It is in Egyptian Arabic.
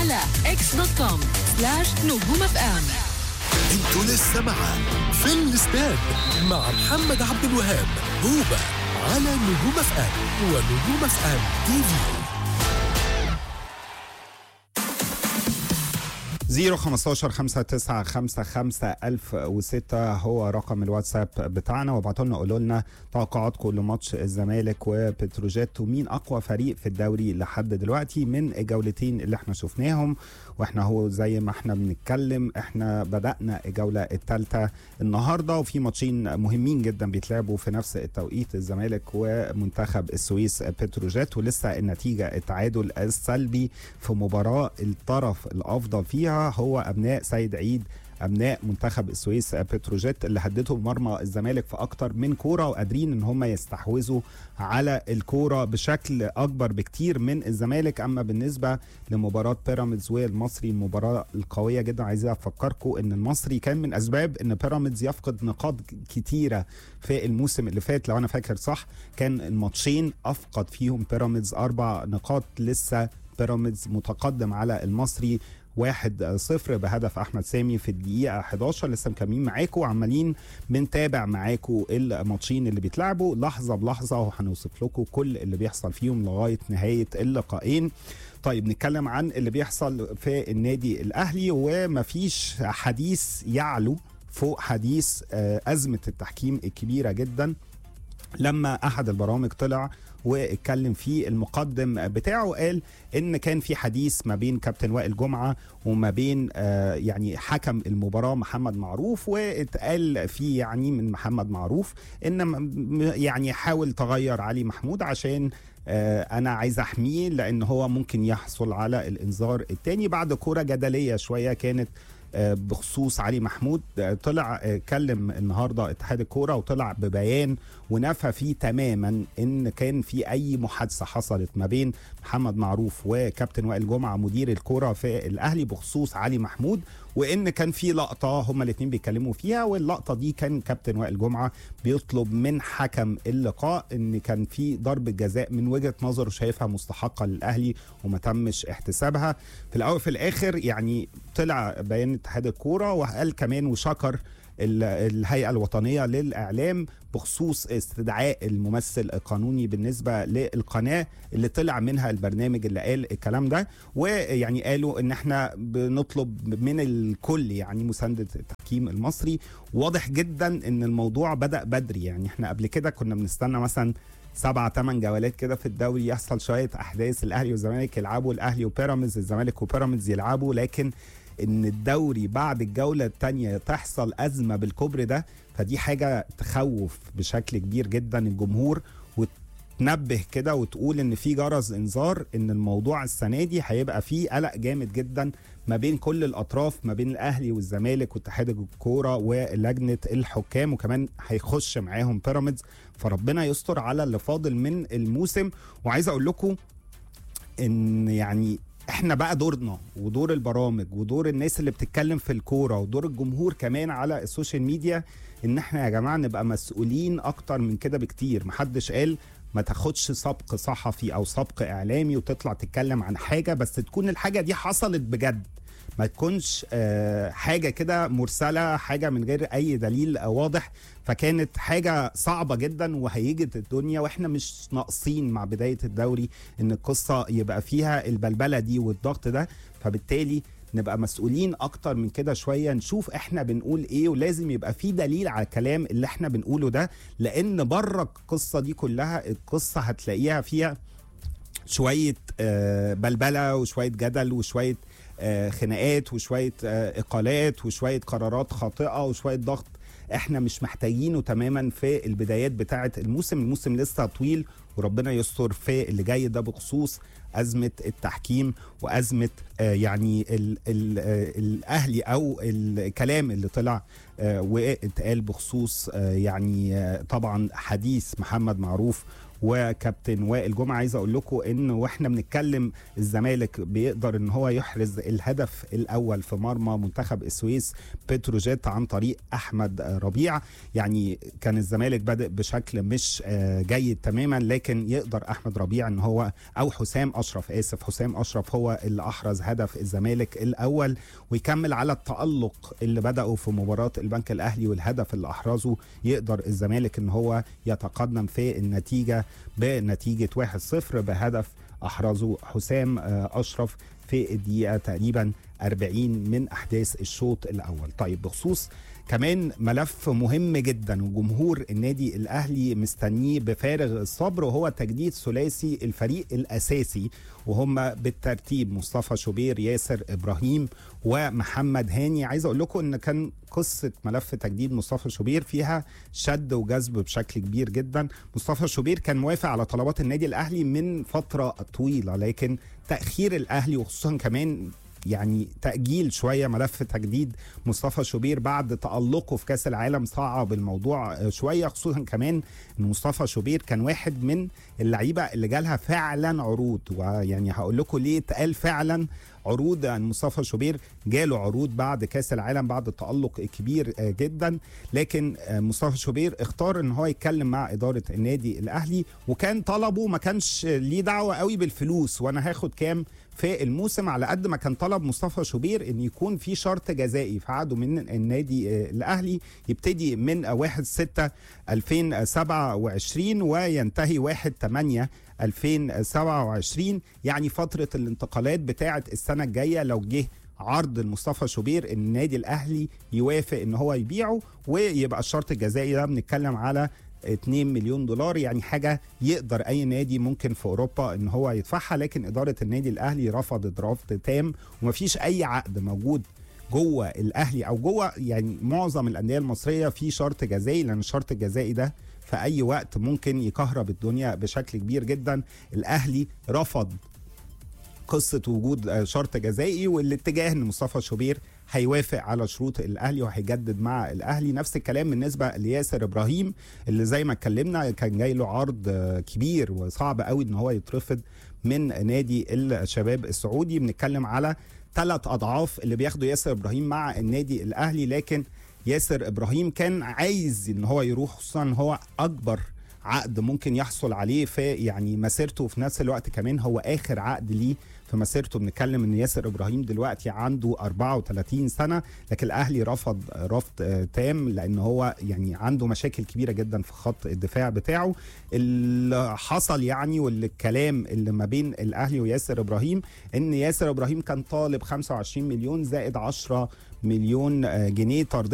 على اكس دوت كوم سلاش نجوم اف ام انتوا لسه مع في الاستاد مع محمد عبد الوهاب هوبا على نجوم اف ام ونجوم اف ام تي في 015 59 55 1006 هو رقم الواتساب بتاعنا وابعتوا لنا قولوا لنا توقعاتكم لماتش الزمالك وبتروجيت ومين اقوى فريق في الدوري لحد دلوقتي من الجولتين اللي احنا شفناهم واحنا هو زي ما احنا بنتكلم احنا بدانا الجوله الثالثه النهارده وفي ماتشين مهمين جدا بيتلعبوا في نفس التوقيت الزمالك ومنتخب السويس بتروجيت ولسه النتيجه التعادل السلبي في مباراه الطرف الافضل فيها هو ابناء سيد عيد ابناء منتخب السويس بتروجيت اللي هددوا مرمى الزمالك في اكتر من كوره وقادرين ان هم يستحوذوا على الكوره بشكل اكبر بكتير من الزمالك اما بالنسبه لمباراه بيراميدز والمصري المباراه القويه جدا عايز افكركم ان المصري كان من اسباب ان بيراميدز يفقد نقاط كتيره في الموسم اللي فات لو انا فاكر صح كان الماتشين افقد فيهم بيراميدز اربع نقاط لسه بيراميدز متقدم على المصري واحد صفر بهدف احمد سامي في الدقيقه 11 لسه مكملين معاكم وعمالين بنتابع معاكم الماتشين اللي بيتلعبوا لحظه بلحظه وهنوصف لكم كل اللي بيحصل فيهم لغايه نهايه اللقاءين طيب نتكلم عن اللي بيحصل في النادي الاهلي ومفيش حديث يعلو فوق حديث ازمه التحكيم الكبيره جدا لما احد البرامج طلع واتكلم في المقدم بتاعه قال ان كان في حديث ما بين كابتن وائل جمعه وما بين آه يعني حكم المباراه محمد معروف واتقال فيه يعني من محمد معروف ان يعني حاول تغير علي محمود عشان آه انا عايز احميه لان هو ممكن يحصل على الانذار الثاني بعد كوره جدليه شويه كانت بخصوص علي محمود طلع كلم النهارده اتحاد الكوره وطلع ببيان ونفى فيه تماما ان كان في اي محادثه حصلت ما بين محمد معروف وكابتن وائل جمعه مدير الكوره في الاهلي بخصوص علي محمود وان كان في لقطه هما الاثنين بيتكلموا فيها واللقطه دي كان كابتن وائل جمعه بيطلب من حكم اللقاء ان كان في ضربه جزاء من وجهه نظره شايفها مستحقه للاهلي وما تمش احتسابها في الاول في الاخر يعني طلع بيان اتحاد الكوره وقال كمان وشكر الهيئه الوطنيه للاعلام بخصوص استدعاء الممثل القانوني بالنسبه للقناه اللي طلع منها البرنامج اللي قال الكلام ده ويعني قالوا ان احنا بنطلب من الكل يعني مسانده التحكيم المصري واضح جدا ان الموضوع بدا بدري يعني احنا قبل كده كنا بنستنى مثلا سبعة ثمان جولات كده في الدوري يحصل شويه احداث الاهلي والزمالك يلعبوا الاهلي وبيراميدز الزمالك وبيراميدز يلعبوا لكن ان الدوري بعد الجوله الثانيه تحصل ازمه بالكبر ده فدي حاجه تخوف بشكل كبير جدا الجمهور وتنبه كده وتقول ان في جرس انذار ان الموضوع السنه دي هيبقى فيه قلق جامد جدا ما بين كل الاطراف ما بين الاهلي والزمالك واتحاد الكوره ولجنه الحكام وكمان هيخش معاهم بيراميدز فربنا يستر على اللي فاضل من الموسم وعايز اقول لكم ان يعني احنا بقى دورنا ودور البرامج ودور الناس اللي بتتكلم في الكوره ودور الجمهور كمان على السوشيال ميديا ان احنا يا جماعه نبقى مسؤولين اكتر من كده بكتير محدش قال ما تاخدش سبق صحفي او سبق اعلامي وتطلع تتكلم عن حاجه بس تكون الحاجه دي حصلت بجد ما تكونش آه حاجه كده مرسله حاجه من غير اي دليل واضح فكانت حاجه صعبه جدا وهيجت الدنيا واحنا مش ناقصين مع بدايه الدوري ان القصه يبقى فيها البلبله دي والضغط ده فبالتالي نبقى مسؤولين اكتر من كده شويه نشوف احنا بنقول ايه ولازم يبقى في دليل على الكلام اللي احنا بنقوله ده لان بره القصه دي كلها القصه هتلاقيها فيها شويه آه بلبله وشويه جدل وشويه آه خناقات وشويه آه اقالات وشويه قرارات خاطئه وشويه ضغط احنا مش محتاجينه تماما في البدايات بتاعه الموسم الموسم لسه طويل وربنا يستر في اللي جاي ده بخصوص ازمه التحكيم وازمه آه يعني ال ال آه الاهلي او الكلام اللي طلع آه واتقال بخصوص يعني طبعا حديث محمد معروف وكابتن وائل جمعه عايز اقول لكم ان واحنا بنتكلم الزمالك بيقدر ان هو يحرز الهدف الاول في مرمى منتخب السويس بتروجيت عن طريق احمد ربيع يعني كان الزمالك بادئ بشكل مش آه، جيد تماما لكن يقدر احمد ربيع ان هو او حسام اشرف اسف حسام اشرف هو اللي احرز هدف الزمالك الاول ويكمل على التالق اللي بداوا في مباراه البنك الاهلي والهدف اللي احرزه يقدر الزمالك ان هو يتقدم في النتيجه بنتيجه 1-0 بهدف احرزه حسام آه، اشرف في الدقيقه تقريبا 40 من احداث الشوط الاول طيب بخصوص كمان ملف مهم جدا وجمهور النادي الاهلي مستنيه بفارغ الصبر وهو تجديد ثلاثي الفريق الاساسي وهم بالترتيب مصطفى شوبير ياسر ابراهيم ومحمد هاني عايز اقول لكم ان كان قصه ملف تجديد مصطفى شوبير فيها شد وجذب بشكل كبير جدا مصطفى شوبير كان موافق على طلبات النادي الاهلي من فتره طويله لكن تاخير الاهلي وخصوصا كمان يعني تأجيل شوية ملف تجديد مصطفى شوبير بعد تألقه في كأس العالم صعب الموضوع شوية خصوصا كمان ان مصطفى شوبير كان واحد من اللعيبة اللي جالها فعلا عروض ويعني هقول لكم ليه اتقال فعلا عروض عن مصطفى شوبير جاله عروض بعد كاس العالم بعد التالق الكبير آه، جدا لكن آه، مصطفى شوبير اختار ان هو يتكلم مع اداره النادي الاهلي وكان طلبه ما كانش ليه دعوه قوي بالفلوس وانا هاخد كام في الموسم على قد ما كان طلب مصطفى شوبير ان يكون في شرط جزائي في عقده من النادي آه، الاهلي يبتدي من 1 6 2027 وينتهي 1 8 2027 يعني فتره الانتقالات بتاعه السنه الجايه لو جه عرض لمصطفى شوبير النادي الاهلي يوافق ان هو يبيعه ويبقى الشرط الجزائي ده بنتكلم على 2 مليون دولار يعني حاجه يقدر اي نادي ممكن في اوروبا ان هو يدفعها لكن اداره النادي الاهلي رفضت رفض تام ومفيش اي عقد موجود جوه الاهلي او جوه يعني معظم الانديه المصريه في شرط جزائي لان الشرط الجزائي ده في اي وقت ممكن يكهرب الدنيا بشكل كبير جدا الاهلي رفض قصه وجود آه، شرط جزائي والاتجاه ان مصطفى شوبير هيوافق على شروط الاهلي وهيجدد مع الاهلي نفس الكلام بالنسبه لياسر ابراهيم اللي زي ما اتكلمنا كان جاي له عرض آه، كبير وصعب قوي ان هو يترفض من نادي الشباب السعودي بنتكلم على ثلاث اضعاف اللي بياخده ياسر ابراهيم مع النادي الاهلي لكن ياسر ابراهيم كان عايز ان هو يروح خصوصا إن هو اكبر عقد ممكن يحصل عليه في يعني مسيرته وفي نفس الوقت كمان هو اخر عقد ليه في مسيرته بنتكلم ان ياسر ابراهيم دلوقتي عنده 34 سنه لكن الاهلي رفض رفض آه، تام لان هو يعني عنده مشاكل كبيره جدا في خط الدفاع بتاعه اللي حصل يعني والكلام اللي ما بين الاهلي وياسر ابراهيم ان ياسر ابراهيم كان طالب 25 مليون زائد 10 مليون آه، جنيه طردية